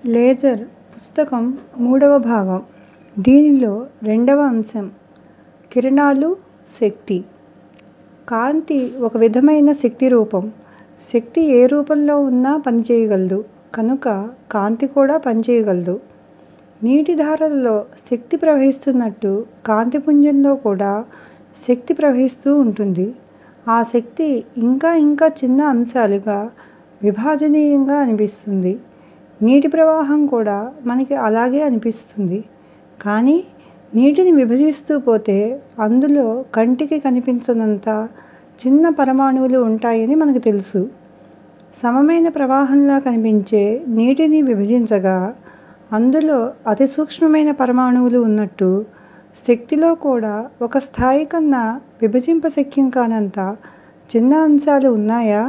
laser పుస్తకం మూడవ భాగం దీనిలో రెండవ అంశం కిరణాలు శక్తి కాంతి ఒక విధమైన శక్తి రూపం శక్తి ఏ రూపంలో ఉన్నా పనిచేయగలదు కనుక కాంతి కూడా పనిచేయగలదు నీటి ధారలలో శక్తి ప్రవహిస్తున్నట్టు కాంతిపుంజంలో కూడా శక్తి ప్రవహిస్తూ ఉంటుంది ఆ శక్తి ఇంకా ఇంకా చిన్న అంశాలుగా విభాజనీయంగా అనిపిస్తుంది నీటి ప్రవాహం కూడా మనకి అలాగే అనిపిస్తుంది కానీ నీటిని విభజిస్తూ పోతే అందులో కంటికి కనిపించనంత చిన్న పరమాణువులు ఉంటాయని మనకు తెలుసు సమమైన ప్రవాహంలా కనిపించే నీటిని విభజించగా అందులో అతి సూక్ష్మమైన పరమాణువులు ఉన్నట్టు శక్తిలో కూడా ఒక స్థాయి కన్నా విభజింపశక్యం కానంత చిన్న అంశాలు ఉన్నాయా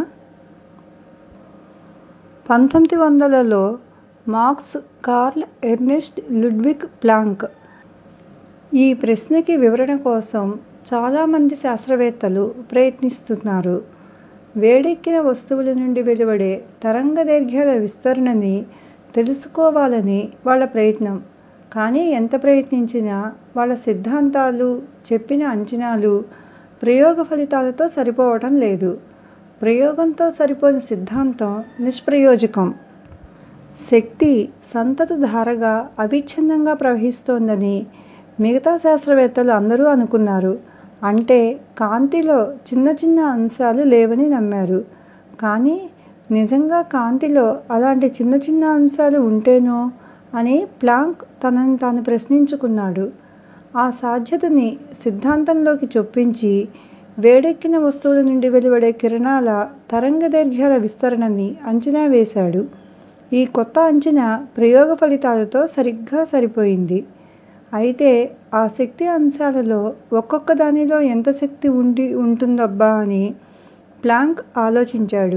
పంతొమ్మిది వందలలో Max Karl Ernst Ludwig Planck ఈ ప్రశ్నకి వివరణ కోసం చాలామంది శాస్త్రవేత్తలు ప్రయత్నిస్తున్నారు వేడెక్కిన వస్తువుల నుండి వెలువడే తరంగదైర్ఘ్యాల విస్తరణని తెలుసుకోవాలని వాళ్ళ ప్రయత్నం కానీ ఎంత ప్రయత్నించినా వాళ్ళ సిద్ధాంతాలు చెప్పిన అంచనాలు ప్రయోగ ఫలితాలతో సరిపోవటం లేదు ప్రయోగంతో సరిపోని సిద్ధాంతం నిష్ప్రయోజకం శక్తి సంతత ధారగా అవిచ్ఛిన్నంగా ప్రవహిస్తోందని మిగతా శాస్త్రవేత్తలు అందరూ అనుకున్నారు అంటే కాంతిలో చిన్న చిన్న అంశాలు లేవని నమ్మారు కానీ నిజంగా కాంతిలో అలాంటి చిన్న చిన్న అంశాలు ఉంటేనో అని ప్లాంక్ తనని తాను ప్రశ్నించుకున్నాడు ఆ సాధ్యతని సిద్ధాంతంలోకి చొప్పించి వేడెక్కిన వస్తువుల నుండి వెలువడే కిరణాల తరంగదైర్ఘ్యాల విస్తరణని అంచనా వేశాడు ఈ కొత్త అంచనా ప్రయోగ ఫలితాలతో సరిగ్గా సరిపోయింది అయితే ఆ శక్తి అంశాలలో ఒక్కొక్క దానిలో ఎంత శక్తి ఉండి ఉంటుందబ్బా అని ప్లాంక్ ఆలోచించాడు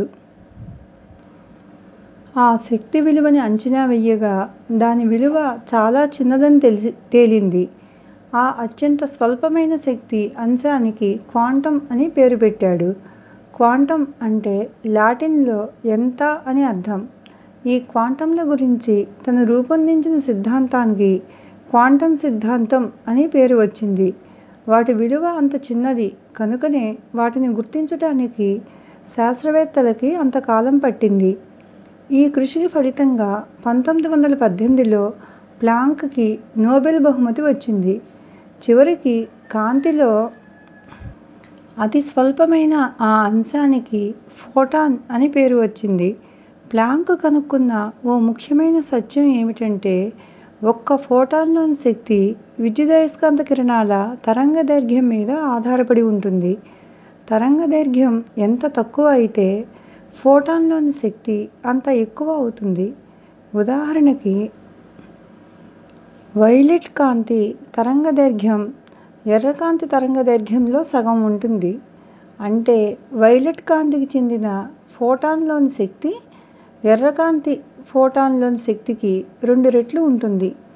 ఆ శక్తి విలువని అంచనా వెయ్యగా దాని విలువ చాలా చిన్నదని తెలిసి తేలింది ఆ అత్యంత స్వల్పమైన శక్తి అంశానికి క్వాంటం అని పేరు పెట్టాడు క్వాంటం అంటే లాటిన్లో ఎంత అని అర్థం ఈ క్వాంటంల గురించి తను రూపొందించిన సిద్ధాంతానికి క్వాంటం సిద్ధాంతం అని పేరు వచ్చింది వాటి విలువ అంత చిన్నది కనుకనే వాటిని గుర్తించటానికి శాస్త్రవేత్తలకి అంతకాలం పట్టింది ఈ కృషికి ఫలితంగా పంతొమ్మిది వందల పద్దెనిమిదిలో ప్లాంక్కి నోబెల్ బహుమతి వచ్చింది చివరికి కాంతిలో అతి స్వల్పమైన ఆ అంశానికి ఫోటాన్ అని పేరు వచ్చింది ప్లాంక్ కనుక్కున్న ఓ ముఖ్యమైన సత్యం ఏమిటంటే ఒక్క ఫోటాన్లోని శక్తి విద్యుదయస్కాంత కిరణాల తరంగదైర్ఘ్యం మీద ఆధారపడి ఉంటుంది తరంగదైర్ఘ్యం ఎంత తక్కువ అయితే ఫోటాన్లోని శక్తి అంత ఎక్కువ అవుతుంది ఉదాహరణకి వైలెట్ కాంతి తరంగదైర్ఘ్యం ఎర్రకాంతి తరంగదైర్ఘ్యంలో సగం ఉంటుంది అంటే వైలెట్ కాంతికి చెందిన ఫోటాన్లోని శక్తి ఎర్రకాంతి ఫోటాన్లోని శక్తికి రెండు రెట్లు ఉంటుంది